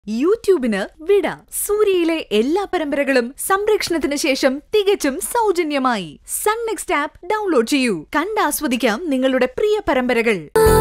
യൂട്യൂബിന് വിട സൂര്യയിലെ എല്ലാ പരമ്പരകളും സംരക്ഷണത്തിന് ശേഷം തികച്ചും സൗജന്യമായി സൺ നെക്സ്റ്റ് ആപ്പ് ഡൗൺലോഡ് ചെയ്യൂ കണ്ടാസ്വദിക്കാം നിങ്ങളുടെ പ്രിയ പരമ്പരകൾ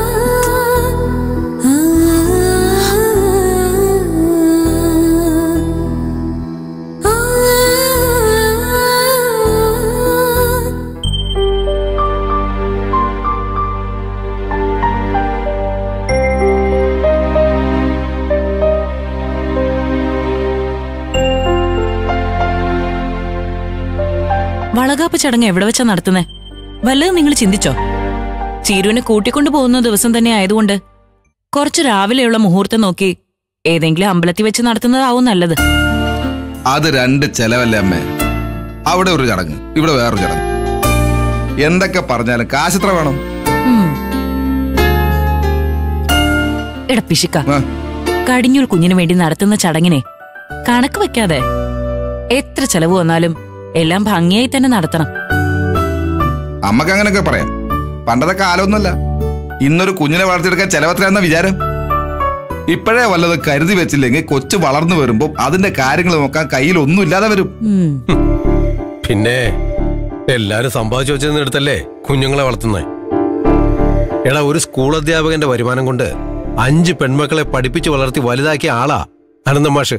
വളകാപ്പ് ചടങ്ങ് എവിടെ വെച്ചാ നടത്തുന്നേ വല്ലതും നിങ്ങൾ ചിന്തിച്ചോ ചീരുവിനെ കൂട്ടിക്കൊണ്ടു പോകുന്ന ദിവസം തന്നെ ആയതുകൊണ്ട് കുറച്ച് രാവിലെയുള്ള മുഹൂർത്തം നോക്കി ഏതെങ്കിലും അമ്പലത്തിൽ വെച്ച് നടത്തുന്നതാവും നല്ലത് അത് രണ്ട് ചെലവല്ലേ അമ്മേ അവിടെ ഒരു ചടങ്ങ് ഇവിടെ വേറൊരു ചടങ്ങ് എന്തൊക്കെ പറഞ്ഞാലും കാശെത്ര വേണം ഉം. എടാ പിശുക്ക ആ, കടിഞ്ഞൂൽ കുഞ്ഞിനു വേണ്ടി നടത്തുന്ന ചടങ്ങിനെ കണക്ക് വെക്കാതെ എത്ര ചെലവ് വന്നാലും എല്ലാം ഭംഗിയായി തന്നെ നടത്തണം അമ്മക്ക് അങ്ങനെയൊക്കെ പറയാം പണ്ടത്തെ കാലമൊന്നുമല്ല ഇന്നൊരു കുഞ്ഞിനെ വളർത്തിയെടുക്കാൻ ചെലവത്രയാന്ന വിചാരം ഇപ്പോഴേ വല്ലത് കരുതി വെച്ചില്ലെങ്കിൽ കൊച്ചു വളർന്നു വരുമ്പോ അതിന്റെ കാര്യങ്ങൾ നോക്കാൻ കയ്യിൽ ഒന്നും ഇല്ലാതെ വരും ഉം. പിന്നെ എല്ലാരും സമ്പാദിച്ചു വെച്ചതെന്ന് എടുത്തല്ലേ കുഞ്ഞുങ്ങളെ വളർത്തുന്നേ എടാ ഒരു സ്കൂൾ അധ്യാപകന്റെ വരുമാനം കൊണ്ട് അഞ്ച് പെൺമക്കളെ പഠിപ്പിച്ച് വളർത്തി വലുതാക്കിയ ആളാ അനന്തം മാഷ്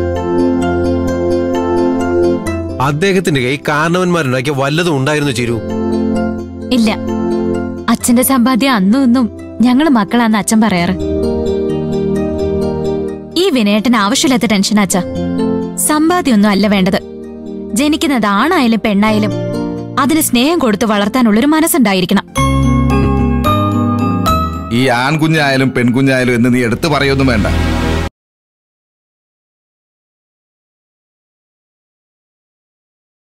അദ്ദേഹത്തിന്റെ കൈ കാരണവന്മാരുണ്ടാക്കിയ വല്ലതും ഉണ്ടായിരുന്നു ചിരു ഇല്ല അച്ഛന്റെ സമ്പാദ്യം അന്നും ഇന്നും ഞങ്ങള് മക്കളാന്ന് അച്ഛൻ പറയാറ് ഈ വിനയേട്ടന് ആവശ്യമില്ലാത്ത ടെൻഷൻ അച്ഛ സമ്പാദ്യമൊന്നും അല്ല വേണ്ടത് ജനിക്കുന്നത് ആണായാലും പെണ്ണായാലും അതിന് സ്നേഹം കൊടുത്ത് വളർത്താനുള്ളൊരു മനസ്സുണ്ടായിരിക്കണം ഈ ആൺകുഞ്ഞായാലും പെൺകുഞ്ഞായാലും എന്ന് നീ എടുത്തു പറയൊന്നും വേണ്ട